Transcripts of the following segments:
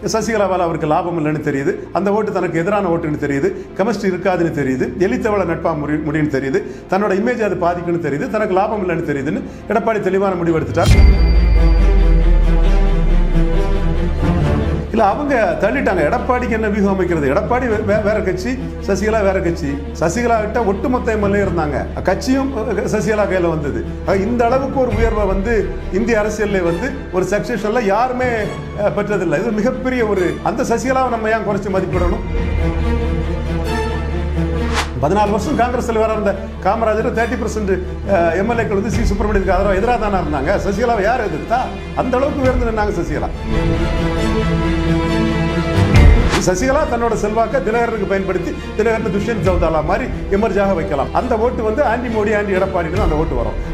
சசிகலாவால் அவருக்கு லாபம் இல்லைன்னு தெரியுது அந்த ஓட்டு தனக்கு எதிரான ஓட்டுன்னு தெரியுது கெமிஸ்ட்ரி இருக்காதுன்னு தெரியுது எலித்தவள நட்பா முடி முடியும்னு தெரியுது தன்னோட இமேஜ் அது பாதிக்குன்னு தெரியுது தனக்கு லாபம் இல்லைன்னு தெரியுதுன்னு எடப்பாடி தெளிவான முடிவு எடுத்துட்டார் இல்ல அவங்க தள்ளிட்டாங்க எடப்பாடிக்கு என்ன வியூகம் அமைக்கிறது எடப்பாடி வே- வே- வேற கட்சி சசிகலா வேற கட்சி சசிகலா கிட்ட ஒட்டுமொத்த எம்எல்ஏ இருந்தாங்க கட்சியும் அஹ், சசிகலா கையில வந்தது ஆக இந்த அளவுக்கு ஒரு உயர்வை வந்து இந்திய அரசியல்ல வந்து ஒரு சக்சஷன்ல யாருமே அஹ், பெற்றதில்லை இது மிகப்பெரிய ஒரு அந்த சசிகலாவை நம்ம ஏன் குறைச்சு மதிப்பிடணும் பதினாலு வருஷம் காங்கிரஸ் தலைவராக இருந்த காமராஜர் தேர்ட்டி பர்சன்ட் எம்எல்ஏக்கள் வந்து சி சுப்பிரமணியத்துக்கு ஆதரவு எதிராக தானே இருந்தாங்க சசிகலாவை யார் எதிர்த்தா அந்த அளவுக்கு உயர்ந்து நின்னாங்க சசிகலா சசிகலா தன்னோட செல்வாக்க தினகரனுக்கு பயன்படுத்தி தினகரன் துஷ்யந்த் சௌதாலா மாதிரி எமர்ஜாக வைக்கலாம் அந்த ஓட்டு வந்து ஆண்டி மோடி ஆண்டி எடப்பாடின்னு அந்த ஓட்டு வரும்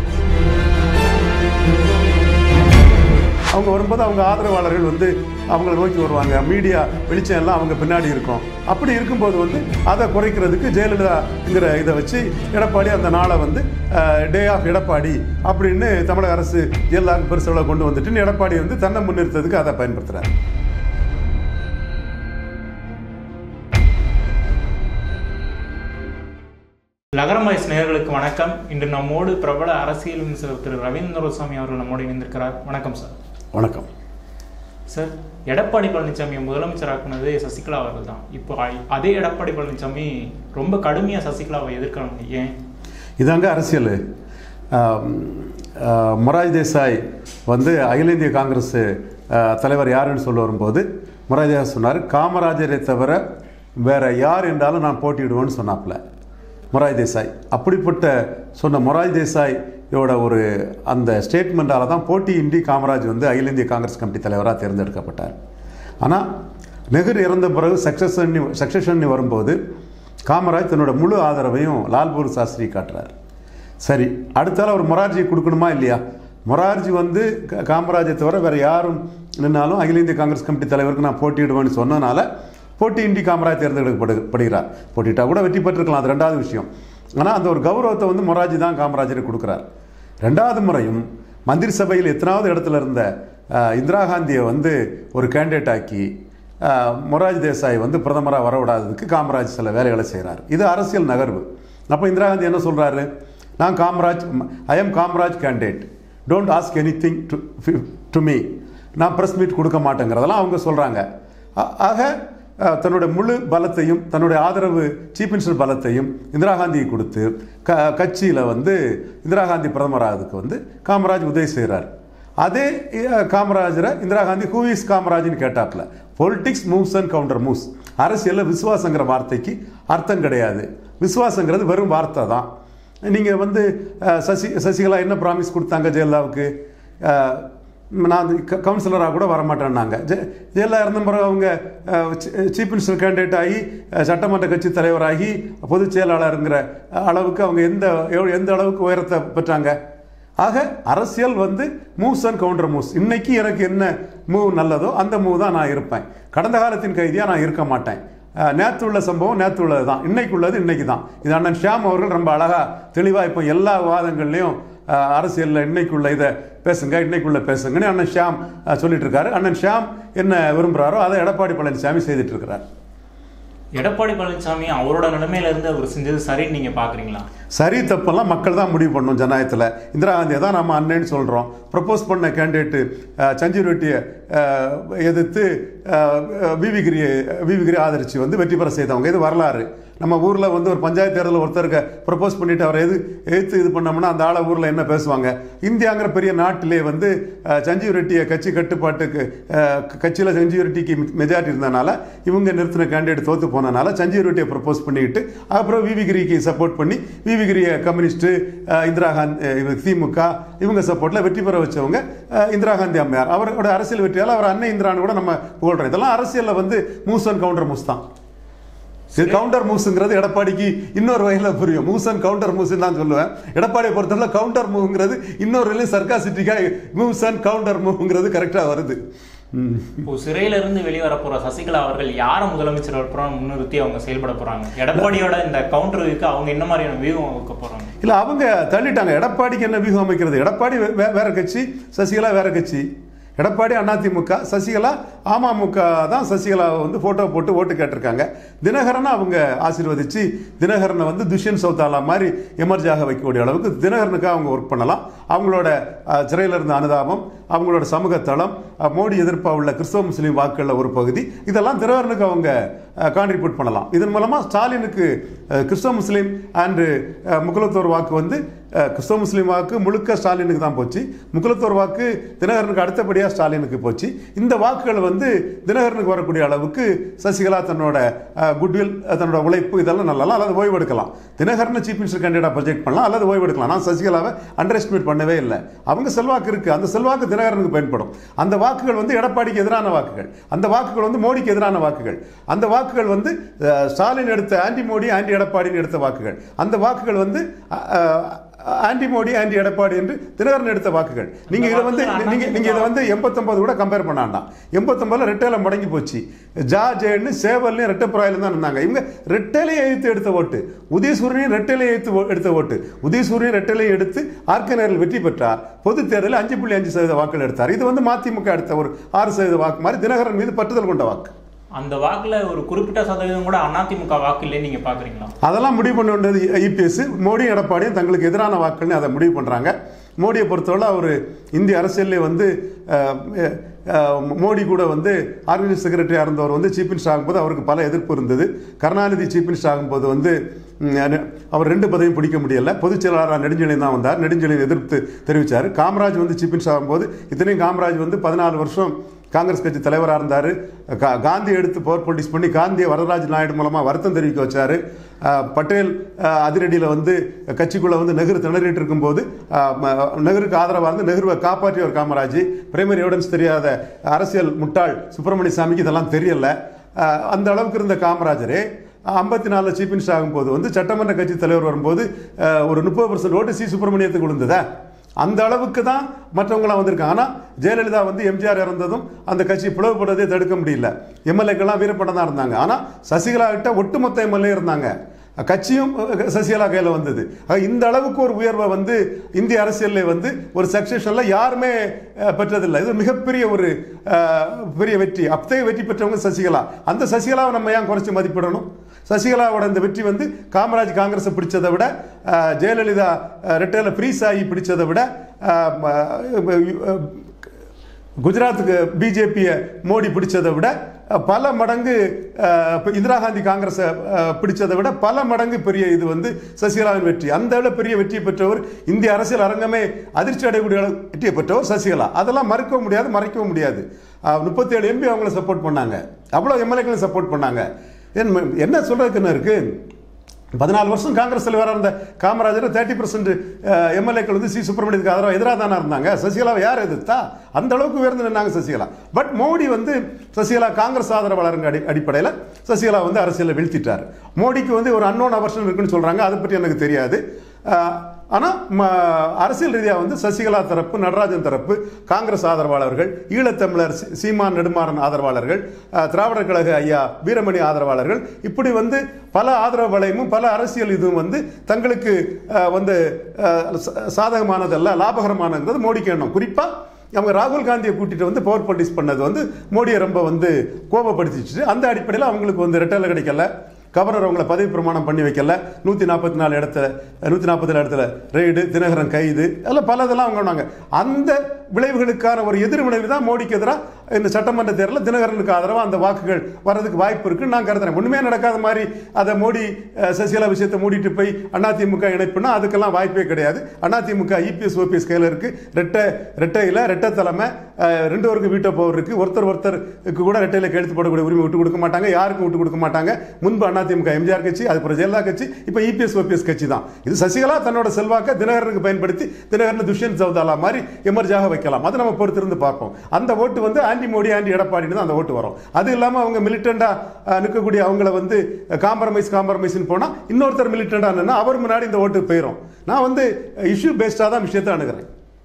அவங்க வரும்போது அவங்க ஆதரவாளர்கள் வந்து அவங்கள நோக்கி வருவாங்க மீடியா வெளிச்சம் எல்லாம் அவங்க பின்னாடி இருக்கும் அப்படி இருக்கும்போது வந்து அதை குறைக்கிறதுக்கு ஜெயலலிதாங்கிற இதை வச்சு எடப்பாடி அந்த நாளை வந்து டே ஆஃப் எடப்பாடி அப்படின்னு தமிழக அரசு ஜெயலலிதாவுக்கு பெருசளவு கொண்டு வந்துட்டு எடப்பாடி வந்து தன்னை முன்னிறுத்ததுக்கு அதை பயன்படுத்துறாரு நகரமாய்ஸ் நேயர்களுக்கு வணக்கம் இன்று நம்மோடு பிரபல அரசியல் விமர்சகர் திரு ரவீந்திரசாமி அவர்கள் நம்மோடு இணைந்திருக்கிறார் வணக்கம் சார் வணக்கம் சார் எடப்பாடி பழனிசாமியை முதலமைச்சராக்குனது சசிகலா அவர்கள் தான் இப்போ அ- அதே எடப்பாடி பழனிசாமி ரொம்ப கடுமையாக சசிகலாவை எதிர்க்கிறாங்க ஏன் இதாங்க அரசியல் ஆம், ஆ, மொராஜ் தேசாய் வந்து அகில இந்திய காங்கிரஸ் ஆ, தலைவர் யாருன்னு சொல்ல வரும்போது மொராஜ் தேசாய் சொன்னார் காமராஜரை தவிர வேற யார் என்றாலும் நான் போட்டியிடுவேன்னு சொன்னாப்புல மொராஜ் தேசாய் அப்படிப்பட்ட சொன்ன மொராஜ் தேசாயோட ஒரு அந்த ஸ்டேட்மெண்ட்டால தான் போட்டியின்றி காமராஜ் வந்து அகில இந்திய காங்கிரஸ் கமிட்டி தலைவராக தேர்ந்தெடுக்கப்பட்டார் ஆனால் நெஹ்ரு இறந்த பிறகு சக்சஷன் சக்சஷன் வரும்போது காமராஜ் தன்னோட முழு ஆதரவையும் லால்பூர் சாஸ்திரி காட்டுறார் சரி அடுத்தால அவர் மொரார்ஜி கொடுக்கணுமா இல்லையா மொரார்ஜி வந்து க- காமராஜை தவிர வேற யாரும் நின்னாலும் அகில இந்திய காங்கிரஸ் கமிட்டி தலைவருக்கு நான் போட்டியிடுவேன்னு சொன்னனால போட்டியின்றி காமராஜ் தேர்ந்தெடுக்கப்படுகிறார் போட்டிட்டா கூட வெற்றி பெற்றிருக்கலாம் அது ரெண்டாவது விஷயம் ஆனால் அந்த ஒரு கௌரவத்தை வந்து மொரார்ஜி தான் காமராஜருக்கு கொடுக்குறார் ரெண்டாவது முறையும் மந்திரி சபையில் எத்தனாவது இடத்துல இருந்த அஹ், இந்திரா காந்தியை வந்து ஒரு கேண்டிடேட் ஆக்கி அஹ், மொரார்ஜி தேசாய் வந்து பிரதமராக வரவிடாததுக்கு காமராஜ் சில வேலைகளை செய்கிறார் இது அரசியல் நகர்வு அப்போ இந்திரா காந்தி என்ன சொல்கிறாரு நான் Kamaraj I am Kamaraj candidate don't ask anything to to me நான் ப்ரெஸ் மீட் கொடுக்க மாட்டேங்கிறதெல்லாம் அவங்க சொல்கிறாங்க ஆக அஹ், தன்னுடைய முழு பலத்தையும் தன்னுடைய ஆதரவு சீஃப் மினிஸ்டர் பலத்தையும் இந்திரா காந்தியை கொடுத்து க கட்சியில் வந்து இந்திரா காந்தி பிரதமராகிறதுக்கு வந்து காமராஜ் உதவி செய்கிறார் அதே அஹ், காமராஜரை இந்திரா காந்தி ஹூ இஸ் காமராஜ்னு கேட்டாப்ல politics moves and counter moves அரசியலில் விசுவாசங்கிற வார்த்தைக்கு அர்த்தம் கிடையாது விசுவாசங்கிறது வெறும் வார்த்தை தான் நீங்கள் வந்து அஹ், சசி சசிகலா என்ன ப்ராமிஸ் கொடுத்தாங்க ஜெயலலிதாவுக்கு அஹ், நான் கவுன்சிலராக கூட வரமாட்டேன்னாங்க ஜெ ஜெயலலிதா இருந்த பிறகு அவங்க சீஃப் மினிஸ்டர் கேண்டிடேட் ஆகி அஹ், சட்டமன்ற கட்சி தலைவராகி பொதுச் செயலாளருங்கிற அளவுக்கு அவங்க எந்த எவ்வ- எந்த அளவுக்கு உயரத்தை பெற்றாங்க ஆக அரசியல் வந்து மூவ்ஸ் அண்ட் கவுண்டர் மூவ்ஸ் இன்னைக்கு எனக்கு என்ன மூவ் நல்லதோ அந்த மூவ் தான் நான் இருப்பேன் கடந்த காலத்தின் கைதியாக நான் இருக்க மாட்டேன் அஹ், நேத்து உள்ள சம்பவம் நேத்து உள்ளது தான் இன்னைக்கு உள்ளது இன்னைக்கு தான் இது அண்ணன் ஷியாம் அவர்கள் ரொம்ப அழகா தெளிவா இப்போ எல்லா வாதங்கள்லையும் அஹ், அரசியல்ல இன்னைக்குள்ள இதை பேசுங்க இன்னைக்குள்ள பேசுங்கன்னு அண்ணன் ஷியாம் அஹ், சொல்லிட்டு இருக்காரு அண்ணன் ஷியாம் என்ன விரும்புறாரோ அதை எடப்பாடி பழனிசாமி செய்துட்டு இருக்கிறார் எடப்பாடி பழனிசாமி அவரோட நிலைமையில இருந்து அவர் செஞ்சது சரின்னு நீங்க பாக்குறீங்களா சரி தப்பெல்லாம் மக்கள் தான் முடிவு பண்ணணும் ஜனநாயகத்தில் இந்திரா காந்தியை தான் நம்ம அண்ணன்னு சொல்கிறோம் ப்ரப்போஸ் பண்ண கேண்டிடேட்டு சஞ்சீவ் ரெட்டியை அஹ், எதிர்த்து விவிகிரியை விவிகிரி ஆதரித்து வந்து வெற்றி பெற செய்தவங்க இது வரலாறு நம்ம ஊரில் வந்து ஒரு பஞ்சாயத்து தேர்தலில் ஒருத்தருக்கு ப்ரப்போஸ் பண்ணிட்டு அவரை எது எதிர்த்து இது பண்ணோம்னா அந்த ஆளை ஊரில் என்ன பேசுவாங்க இந்தியாங்கிற பெரிய நாட்டிலே வந்து அஹ், சஞ்சீவ் ரெட்டியை கட்சி கட்டுப்பாட்டுக்கு கட்சியில் சஞ்சீவ் ரெட்டிக்கு மெஜாரிட்டி இருந்தனால இவங்க நிறுத்தின கேண்டிடேட் தோத்து போனனால சஞ்சீவ் ரெட்டியை ப்ரப்போஸ் பண்ணிக்கிட்டு அப்புறம் விவிகிரிக்கு சப்போர்ட் பண்ணி விவிகிரிய கம்யூனிஸ்ட் அஹ், இந்திரா காந்தி அஹ், இவ- திமுக இவங்க சப்போர்ட்ல வெற்றி பெற வச்சவங்க அஹ், இந்திரா காந்தி அம்மையார் அவரோட அரசியல் வெற்றியால் அவர் அன்னை இந்திரான்னு கூட நம்ம புகழ்றோம் இதெல்லாம் அரசியல்ல வந்து மூஸ் அண்ட் கவுண்டர் மூஸ் தான் இது கவுண்டர் மூவ்ஸுங்கிறது எடப்பாடிக்கு இன்னொரு வகையில் புரியும் மூவ்ஸ் அண்ட் கவுண்டர் மூவ்ஸ் தான் சொல்லுவேன் எடப்பாடியை பொறுத்தவரை கவுண்டர் மூவ்ங்கிறது இன்னொரு வகையில் சர்க்காசிட்டிக்காக மூவ்ஸ் அண்ட் கவுண்டர் மூவ்ங்கிறது கரெக்டாக வருது ம். இப்போ சிறையில இருந்து வெளிவர போற சசிகலா அவர்கள் யாரை முதலமைச்சர் அப்புறம் முன்னிறுத்தி அவங்க செயல்பட போறாங்க எடப்பாடியோட இந்த கவுண்டருக்கு அவங்க என்ன மாதிரியான வியூகம் வைக்க போறாங்க இல்ல அவங்க தள்ளிட்டாங்க எடப்பாடிக்கு என்ன வியூகம் அமைக்கிறது எடப்பாடி வே- வே- வேற கட்சி சசிகலா வேற கட்சி எடப்பாடி அதிமுக சசிகலா அமமுக தான் சசிகலாவை வந்து ஃபோட்டோ போட்டு ஓட்டு கேட்டிருக்காங்க தினகரனை அவங்க ஆசீர்வதிச்சு தினகரனை வந்து துஷ்யந்த் சௌதாலா மாதிரி எமர்ஜ் ஆக வைக்கக்கூடிய அளவுக்கு தினகரனுக்காக அவங்க ஒர்க் பண்ணலாம் அவங்களோட அஹ், சிறையில இருந்த அனுதாபம் அவங்களோட சமூக தளம் அஹ், மோடி எதிர்ப்பா உள்ள கிறிஸ்தவ முஸ்லீம் வாக்குகளில் ஒரு பகுதி இதெல்லாம் தினகரனுக்கு அவங்க கான்ட்ரிபியூட் பண்ணலாம் இதன் மூலமாக ஸ்டாலினுக்கு அஹ், கிறிஸ்தவ முஸ்லீம் அண்டு முக்குலத்தோர் வாக்கு வந்து அஹ், கிறிஸ்தவ முஸ்லீம் வாக்கு முழுக்க ஸ்டாலினுக்கு தான் போச்சு முக்குலத்தோர் வாக்கு தினகரனுக்கு அடுத்தபடியாக ஸ்டாலினுக்கு போச்சு இந்த வாக்குகள் வந்து தினகரனுக்கு வரக்கூடிய அளவுக்கு சசிகலா தன்னோட குட்வில் தன்னோட உழைப்பு இதெல்லாம் நல்லா அல்லது ஓய்வு எடுக்கலாம் தினகரனை சீஃப் மினிஸ்டர் கேண்டிடேட் ப்ரொஜெக்ட் பண்ணலாம் அல்லது ஓய்வு எடுக்கலாம் நான் சசிகலாவை அண்டர் எஸ்டிமேட் பண்ணவே இல்லை அவங்க செல்வாக்கு இருக்கு அந்த செல்வாக்கு தினகரனுக்கு பயன்படும் அந்த வாக்குகள் வந்து எடப்பாடிக்கு எதிரான வாக்குகள் அந்த வாக்குகள் வந்து மோடிக்கு எதிரான வாக்குகள் அந்த வாக்குகள் வந்து அஹ், ஸ்டாலின் எடுத்த ஆன்டி மோடி ஆன்டி எடப்பாடின்னு எடுத்த வாக்குகள் அந்த வாக்குகள் வந்து அஹ், ஆன்டி மோடி ஆன்டி எடப்பாடி என்று தினகரன் எடுத்த வாக்குகள் நீங்க இதை வந்து வாக்குகள் நீங்க நீங்க இதை வந்து எண்பத்தொன்பது கூட கம்பேர் பண்ணாண்டாம் எண்பத்தொன்பதுல ரெட்டையில முடங்கி போச்சு ஜா ஜெயன்னு சேவல்லையும் ரெட்டப்புறாயிலும் தான் இருந்தாங்க இவங்க ரெட்டையிலையும் எழுத்து எடுத்த ஓட்டு உதயசூரியனையும் ரெட்டையிலையும் எழுத்து ஓ- எடுத்த ஓட்டு உதயசூரியன் ரெட்டையிலையும் எடுத்து ஆர்கனரில் வெற்றி பெற்றார் பொது தேர்தலில் அஞ்சு புள்ளி அஞ்சு சதவீத வாக்குகள் எடுத்தார் இது வந்து மதிமுக எடுத்த ஒரு ஆறு சதவீத வாக்கு மாதிரி தினகரன் மீது பற்றுதல் கொண்ட வாக்கு அந்த வாக்குல ஒரு குறிப்பிட்ட சதவீதம் கூட அதிமுக வாக்கு இல்லைன்னு நீங்க பாக்குறீங்களா அதெல்லாம் முடிவு பண்ண வேண்டியது இபிஎஸ் மோடி எடப்பாடியும் தங்களுக்கு எதிரான வாக்குன்னு அதை முடிவு பண்ணுறாங்க மோடியை பொறுத்தவரை அவர் இந்திய அரசியல்லே வந்து அஹ், அஹ், மோடி கூட வந்து ஆர்கனைஸ் செக்ரட்டரியாக இருந்தவர் வந்து சீஃப் மினிஸ்டர் ஆகும்போது அவருக்கு பல எதிர்ப்பு இருந்தது கருணாநிதி சீஃப் மினிஸ்டர் ஆகும்போது வந்து ம், அஹ், அவர் ரெண்டு பதவியும் பிடிக்க முடியல பொதுச் செயலாளராக நெடுஞ்செழியன் தான் வந்தார் நெடுஞ்செழியன் எதிர்த்து தெரிவித்தார் காமராஜ் வந்து சீஃப் மினிஸ்டர் ஆகும்போது இத்தனையும் காமராஜ் வந்து பதினாலு வருஷம் காங்கிரஸ் கட்சி தலைவராக இருந்தார் காந்தி எடுத்து பவர் பொலிட்டிக்ஸ் பண்ணி காந்தியை வரதராஜ் நாயுடு மூலமாக வருத்தம் தெரிவிக்க வச்சார் பட்டேல் அஹ், அதிரடியில் வந்து கட்சிக்குள்ளே வந்து நெஹ்ரு திணறிட்டு இருக்கும்போது அஹ், ம- நெஹ்ருக்கு ஆதரவாக இருந்து நெஹ்ருவை காப்பாற்றியவர் காமராஜ் பிரைமரி எவிடன்ஸ் தெரியாத அரசியல் முட்டாள் சுப்பிரமணிய சாமிக்கு இதெல்லாம் தெரியல அஹ், அந்த அளவுக்கு இருந்த காமராஜரே ஐம்பத்தி நாலில் சீஃப் மினிஸ்டர் ஆகும்போது வந்து சட்டமன்ற கட்சி தலைவர் வரும்போது அஹ், ஒரு முப்பது பர்சன்ட் ஓட்டு சி சுப்பிரமணியத்துக்கு விழுந்ததா அந்த அளவுக்கு தான் மற்றவங்களாம் வந்திருக்காங்க ஆனால் ஜெயலலிதா வந்து எம்ஜிஆர் இறந்ததும் அந்த கட்சி பிளவுபடுறதே தடுக்க முடியல எம்எல்ஏக்கெல்லாம் வீரப்படம் தான் இருந்தாங்க ஆனால் சசிகலா கிட்ட ஒட்டுமொத்த எம்எல்ஏ இருந்தாங்க கட்சியும் அஹ், சசிகலா கையில் வந்தது ஆக இந்த அளவுக்கு ஒரு உயர்வை வந்து இந்திய அரசியலில் வந்து ஒரு சக்சஷனில் யாருமே அஹ், பெற்றதில்லை இது மிகப்பெரிய ஒரு அஹ், பெரிய வெற்றி அத்தகைய வெற்றி பெற்றவங்க சசிகலா அந்த சசிகலாவை நம்ம ஏன் குறைச்சி மதிப்பிடணும் சசிகலாவோட இந்த வெற்றி வந்து காமராஜ் காங்கிரஸை பிடிச்சதை விட அஹ், ஜெயலலிதா அஹ், ரெட்டையில ஃப்ரீஸ் ஆகி பிடிச்சதை விட அஹ், ம- குஜராத்துக்கு பிஜேபியை மோடி பிடிச்சதை விட அஹ், பல மடங்கு அஹ், இப்ப இந்திரா காந்தி காங்கிரஸை அஹ், பிடிச்சதை விட பல மடங்கு பெரிய இது வந்து சசிகலாவின் வெற்றி அந்த அளவு பெரிய வெற்றியை பெற்றவர் இந்திய அரசியல் அரங்கமே அதிர்ச்சி அடையக்கூடிய அளவு வெற்றியை பெற்றவர் சசிகலா அதெல்லாம் மறுக்கவும் முடியாது மறைக்கவும் முடியாது முப்பத்தி ஏழு எம்பி அவங்கள சப்போர்ட் பண்ணாங்க அவ்வளோ எம்எல்ஏக்களை சப்போர்ட் பண்ணாங்க என்ன- என்ன சொல்றதுக்கு என்ன இருக்கு பதினாலு வருஷம் காங்கிரஸ் தலைவராக இருந்த காமராஜர் தேர்ட்டி பர்சன்ட் எம்எல்ஏக்கள் வந்து சி சுப்பிரமணியத்துக்கு ஆதரவாக எதிராக தானே இருந்தாங்க சசிகலாவை யார் எதிர்த்தா அந்த அளவுக்கு உயர்ந்து நின்னாங்க சசிகலா பட் மோடி வந்து சசிகலா காங்கிரஸ் ஆதரவாளருங்க அடி அடிப்படையில் சசிகலா வந்து அரசியலில் வீழ்த்திட்டார் மோடிக்கு வந்து ஒரு அன்னோன் அவர்ஷன் இருக்குன்னு சொல்கிறாங்க அதை பற்றி எனக்கு தெரியாது ஆனால் அரசியல் ரீதியாக வந்து சசிகலா தரப்பு நடராஜன் தரப்பு காங்கிரஸ் ஆதரவாளர்கள் ஈழத்தமிழர் சி- சீமான் நெடுமாறன் ஆதரவாளர்கள் அஹ், திராவிடர் கழக ஐயா வீரமணி ஆதரவாளர்கள் இப்படி வந்து பல ஆதரவு வளையமும் பல அரசியல் இதுவும் வந்து தங்களுக்கு அஹ், வந்து அஹ், ச- சாதகமானதல்ல லாபகரமானது மோடிக்கு எண்ணம் குறிப்பாக அவங்க ராகுல் காந்தியை கூட்டிட்டு வந்து பவர் பொலிட்டிக்ஸ் பண்ணது வந்து மோடியை ரொம்ப வந்து கோபப்படுத்திச்சு அந்த அடிப்படையில் அவங்களுக்கு வந்து ரெட்டலை கிடைக்கல கவர்னர் அவங்கள பதவி பிரமாணம் பண்ணி வைக்கல நூற்றி நாற்பத்தி நாலு இடத்துல நூற்றி நாற்பத்தி நாலு இடத்துல ரெய்டு தினகரன் கைது எல்லாம் பல இதெல்லாம் அவங்க பண்ணாங்க அந்த விளைவுகளுக்கான ஒரு எதிர் விளைவு தான் மோடிக்கு எதிராக இந்த சட்டமன்ற தேர்தலில் தினகரனுக்கு ஆதரவாக அந்த வாக்குகள் வர்றதுக்கு வாய்ப்பு இருக்குன்னு நான் கருதுறேன் ஒன்றுமே நடக்காத மாதிரி அதை மோடி அஹ், சசிகலா விஷயத்தை மூடிட்டு போய் அதிமுக இணைப்புனா அதுக்கெல்லாம் வாய்ப்பே கிடையாது அதிமுக இபிஎஸ் ஓபிஎஸ் கையில் இருக்கு ரெட்டை ரெட்டையில் ரெட்டை தலைமை அஹ், ரெண்டு பேருக்கு வீட்டோ பவர் இருக்கு ஒருத்தர் ஒருத்தருக்கு கூட ரெட்டையில் கையெழுத்து போடக்கூடிய உரிமை விட்டு கொடுக்க மாட்டாங்க யாருக்கும் விட்டு கொடுக்க மாட்டாங்க முன்பு அதிமுக எம்ஜிஆர் கட்சி அதுக்கப்புறம் ஜெயலலிதா கட்சி இப்போ இபிஎஸ் ஓபிஎஸ் கட்சி தான் இது சசிகலா தன்னோட செல்வாக்க தினகரனுக்கு பயன்படுத்தி தினகரன் துஷ்யந்த் சௌதாலா மாதிரி எமர்ஜாக வைக்கலாம் அதை நம்ம பொறுத்திருந்து பார்ப்போம் அந்த ஓட்டு வந்து ஆண்டி மோடி ஆண்டி எடப்பாடின்னு தான் அந்த ஓட்டு வரும் அது இல்லாமல் அவங்க மிலிட்டண்டா நிற்கக்கூடிய அவங்கள வந்து காம்ப்ரமைஸ் காம்ப்ரமைஸ்னு போனால் இன்னொருத்தர் மிலிட்டண்டா நின்னா அவர் முன்னாடி இந்த ஓட்டு போயிடும் நான் வந்து இஷ்யூ பேஸ்டாக தான் விஷயத்தை அணுகிறேன்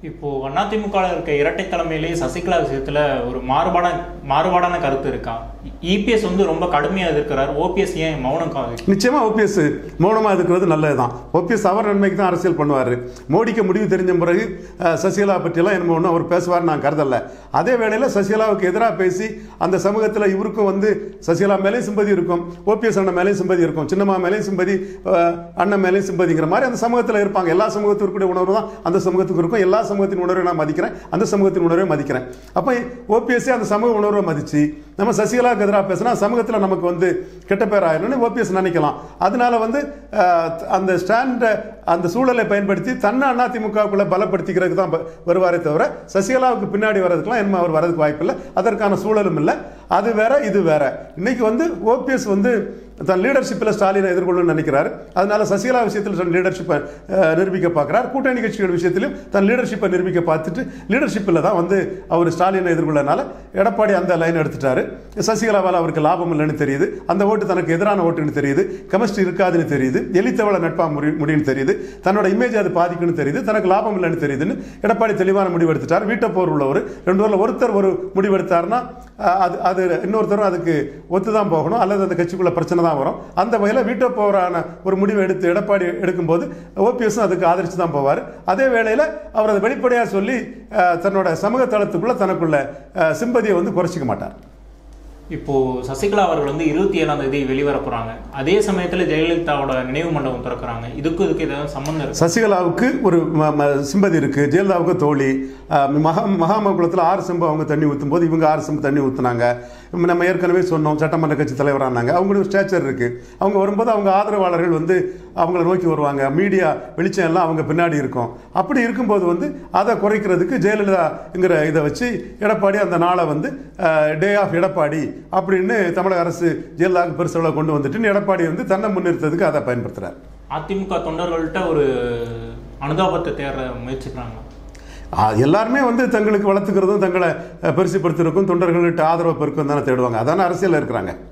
இப்போ அதிமுக இருக்க இரட்டை தலைமையிலேயே சசிகலா விஷயத்துல ஒரு மாறுபாடான மாறுபாடான கருத்து இருக்கா இபிஎஸ் வந்து ரொம்ப கடுமையா எதிர்க்கிறார் ஓபிஎஸ் ஏன் மௌனம் காவி நிச்சயமா ஓபிஎஸ் மௌனமாக இருக்கிறது நல்லதுதான் ஓபிஎஸ் அவர் நன்மைக்கு தான் அரசியல் பண்ணுவார் மோடிக்கு முடிவு தெரிஞ்ச பிறகு அஹ், சசிகலா பற்றியெல்லாம் என்ன ஒன்றும் அவர் பேசுவார் நான் கருதல அதே வேளையில் சசிகலாவுக்கு எதிராக பேசி அந்த சமூகத்தில் இவருக்கும் வந்து சசிகலா மேலேயும் சிம்பதி இருக்கும் ஓபிஎஸ் அண்ணன் மேலேயும் சிம்பதி இருக்கும் சின்னம்மா மேலேயும் சிம்பதி அஹ், அண்ணன் மேலேயும் சிம்பதிங்கிற மாதிரி அந்த சமூகத்தில் இருப்பாங்க எல்லா சமூகத்திற்குடைய உணர்வு தான் அந்த சமூகத்துக்கு இருக்கும் எல்லா சமூகத்தின் உணர்வை நான் மதிக்கிறேன் அந்த சமூகத்தின் உணர்வை மதிக்கிறேன் அப்போ ஓபிஎஸ்ஸே அந்த சமூக உணர்வை மதிச்சு நம்ம சசிகலாவுக்கு எதிராக பேசினா சமூகத்தில் நமக்கு வந்து கெட்ட பேர் ஆயிடும்னு ஓபிஎஸ் நினைக்கலாம் அதனால வந்து அஹ், அந்த ஸ்டாண்டை அந்த சூழலை பயன்படுத்தி தன்னை அதிமுகவுக்குள்ள பலப்படுத்திக்கிறதுக்கு தான் வருவாரே தவிர சசிகலாவுக்கு பின்னாடி வர்றதுக்குலாம் என்ன அவர் வரதுக்கு வாய்ப்பில்லை அதற்கான சூழலும் இல்லை அது வேற இது வேற இன்னைக்கு வந்து ஓபிஎஸ் வந்து தன் லீடர்ஷிப்பில் ஸ்டாலினை எதிர்கொள்ளணும்னு நினைக்கிறார் அதனால சசிகலா விஷயத்தில் தன் லீடர்ஷிப்பை அஹ், நிரூபிக்க பார்க்குறார் கூட்டணி கட்சிகள் விஷயத்திலும் தன் லீடர்ஷிப்பை நிரூபிக்க பார்த்துட்டு லீடர்ஷிப்பில் தான் வந்து அவர் ஸ்டாலினை எதிர்கொள்ளனால எடப்பாடி அந்த லைன் எடுத்துட்டாரு சசிகலாவால் அவருக்கு லாபம் இல்லைன்னு தெரியுது அந்த ஓட்டு தனக்கு எதிரான ஓட்டுன்னு தெரியுது கெமிஸ்ட்ரி இருக்காதுன்னு தெரியுது எலித்தவள நட்பா முடி முடியும்னு தெரியுது தன்னோட இமேஜ் அது பாதிக்குன்னு தெரியுது தனக்கு லாபம் இல்லைன்னு தெரியுதுன்னு எடப்பாடி தெளிவான முடிவு எடுத்துட்டார் வீட்டை போர் உள்ளவர் ரெண்டு பேரில் ஒருத்தர் ஒரு முடிவு எடுத்தாருன்னா அஹ், அது அது இன்னொருத்தரும் அதுக்கு ஒத்து தான் போகணும் அல்லது அந்த கட்சிக்குள்ள பிரச்சனை தான் வரும் அந்த வகையில் வீட்டை போரான ஒரு முடிவு எடுத்து எடப்பாடி எடுக்கும்போது ஓபிஎஸும் அதுக்கு ஆதரிச்சு தான் போவார் அதே வேளையில் அவர் அதை வெளிப்படையாக சொல்லி அஹ், தன்னோட சமூக தளத்துக்குள்ள தனக்குள்ள அஹ், சிம்பதியை வந்து குறைச்சிக்க மாட்டார் இப்போ சசிகலா அவர்கள் வந்து இருபத்தி ஏழாம் தேதி வெளிவர போறாங்க அதே சமயத்துல ஜெயலலிதாவோட நினைவு மண்டபம் திறக்கிறாங்க இதுக்கும் இதுக்கு ஏதாவது சம்பந்தம் இருக்கு சசிகலாவுக்கு ஒரு ம- ம- சிம்பதி இருக்கு ஜெயலலிதாவுக்கு தோழி அஹ், மகா மகாமகுளத்தில் ஆறு செம்பு அவங்க தண்ணி ஊற்றும் போது இவங்க ஆறு செம்பு தண்ணி ஊற்றுனாங்க நம்ம ஏற்கனவே சொன்னோம் சட்டமன்ற கட்சி தலைவரானாங்க அவங்களுக்கு ஸ்டேச்சர் இருக்கு அவங்க வரும்போது அவங்க ஆதரவாளர்கள் வந்து அவங்கள நோக்கி வருவாங்க மீடியா வெளிச்சம் எல்லாம் அவங்க பின்னாடி இருக்கும் அப்படி இருக்கும்போது வந்து அதை குறைக்கிறதுக்கு ஜெயலலிதாங்கிற இதை வச்சு எடப்பாடி அந்த நாளை வந்து டே ஆஃப் எடப்பாடி அப்படின்னு தமிழக அரசு ஜெயலலிதாவுக்கு பெருசளவு கொண்டு வந்துட்டு எடப்பாடி வந்து தன்னை முன்னிறுத்ததுக்கு அதை பயன்படுத்துறார் அதிமுக தொண்டர்கள்ட்ட ஒரு அனுதாபத்தை தேட முயற்சிக்கிறாங்க ஆ, எல்லாருமே வந்து தங்களுக்கு வளர்த்துக்கிறதும் தங்களை அஹ், பெருசுப்படுத்துறதுக்கும் தொண்டர்கள்கிட்ட ஆதரவு பெருக்கும் தானே தேடுவாங்க அதான அரசியல் இருக்கிறாங்க